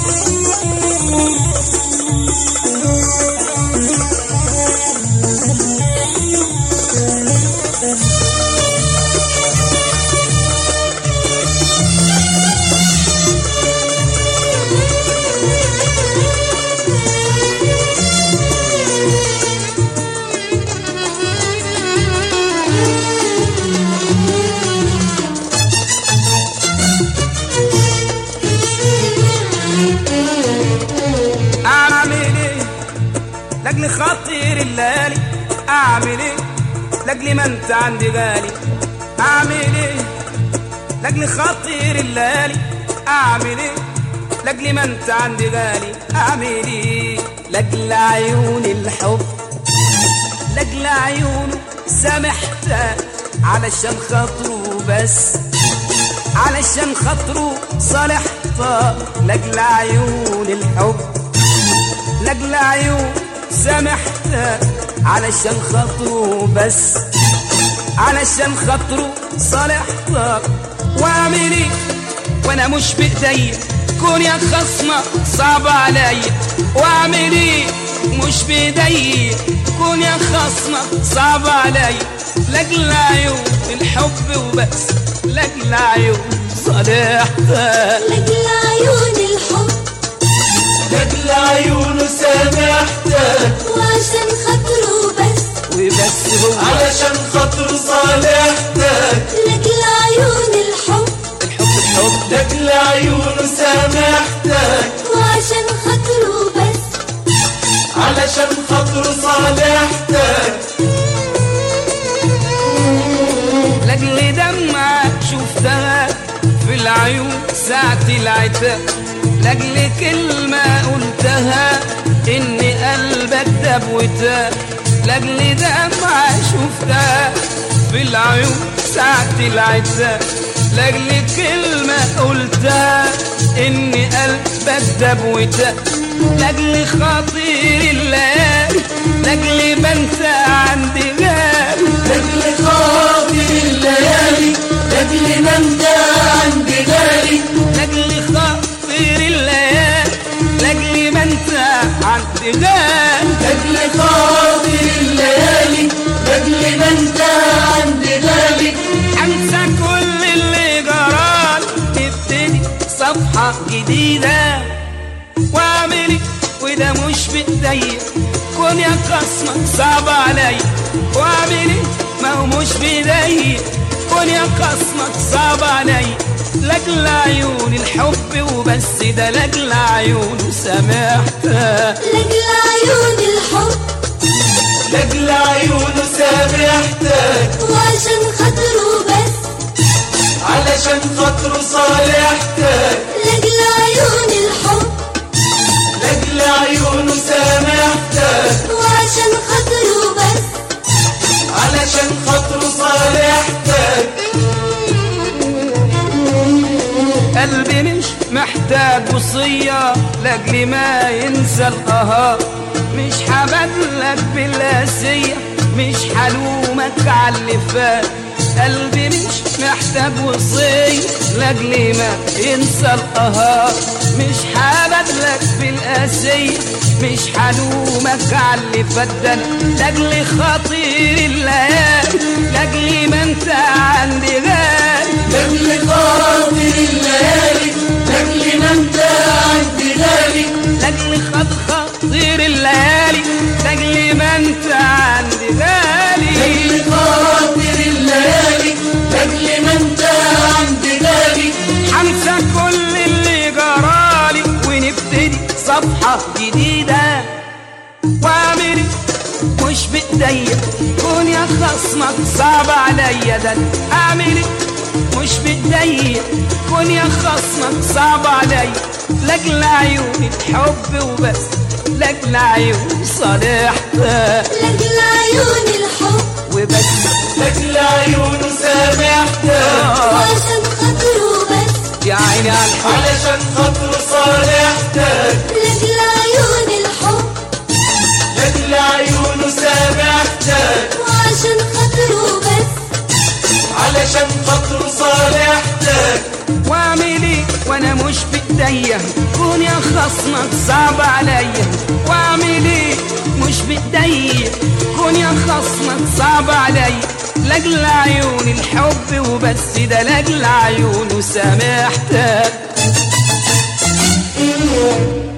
اعمل ايه لاجل خاطر الليالي اعمل ايه لاجل ما انت عندي غالي اعمل ايه لاجل خاطر الليالي اعمل ايه لاجل ما انت عندي غالي اعمل ايه لاجل عيون الحب لاجل عيونه سامحتك علشان خاطره بس علشان خاطره صالحتك لاجل عيون الحب لاجل عيون سامحتك علشان خاطره بس علشان خاطره صالحتك واعمل ايه وانا مش بايديا كون يا خصمة صعب عليا واعمل ايه مش بايديا كون يا خصمة صعب عليا لاجل عيون الحب وبس لاجل عيون صالحتك لاجل عيون الحب لاجل عيونه سامحتك وعشان خاطره بس وبس هو علشان خاطر صالحتك لاجل عيون الحب الحب الحب لاجل عيونه سامحتك وعشان خاطره بس علشان خاطر صالحتك لاجل دمعة شفتها في العيون ساعة العتاب لاجل كلمة قلتها إن قلبك داب وتاب لاجل دمعة شفتها في العيون ساعة العتاب لاجل كلمة قلتها إن قلبك داب وتاب لاجل خاطر الليالي لاجل ما انت عندي غالي لاجل خاطر الليالي لاجل ما انت عندي غالي لاجل خاطر الليالي لاجل ما انت عندي غالي لاجل خاطر الليالي لاجل ما انت عندي غالي انسى كل اللي جرالي نبتدي صفحة جديدة واعملي وده مش بايديا كون يا خصمك صعب عليا واعملي ما هو مش بايديا كون يا خصمك صعب عليا لاجل عيون الحب وبس ده لاجل عيون سامحتك لاجل عيون الحب لاجل عيونه سامحتك وعشان خاطره بس علشان خاطره صالحتك لاجل عيون الحب لاجل عيونه سامحتك وعشان خاطره بس علشان خاطره صالحتك قلبي مش محتاج وصية لاجل ما ينسى القهار مش هبدلك بالقاسية مش هلومك على اللي فات قلبي مش محتاج وصية لاجل ما ينسى القهار مش هبدلك بالقاسية مش هلومك على اللي فات ده لاجل خاطر الليالي لاجل ما انت عندي غالي لاجل خاطر الليالي لاجل ما انت عندي غالي لاجل خاطر خاطر الليالي لاجل ما انت عندي غالي لاجل خاطر الليالي لاجل ما انت عندي غالي هنسى كل اللي جرالي ونبتدي صفحة جديدة واعمل مش بايديا كون يا خصمك صعب عليا ده اعمل مش بايديا كون يا خصمك صعب عليا لاجل عيوني الحب وبس لاجل عيوني صالحتك لاجل عيون الحب وبس لاجل عيونه سامحتك وعشان خاطره بس يا عيني على الحب علشان خاطره صالحتك لاجل عيون الحب لاجل عيونه سامحتك وعشان خاطره بس علشان خاطره صالحتك واعمل ايه وانا مش بايديا كون يا خصمك صعب عليا واعمل ايه مش بايديا كون يا خصمك صعب عليا لاجل عيون الحب وبس ده لاجل عيون وسامحتك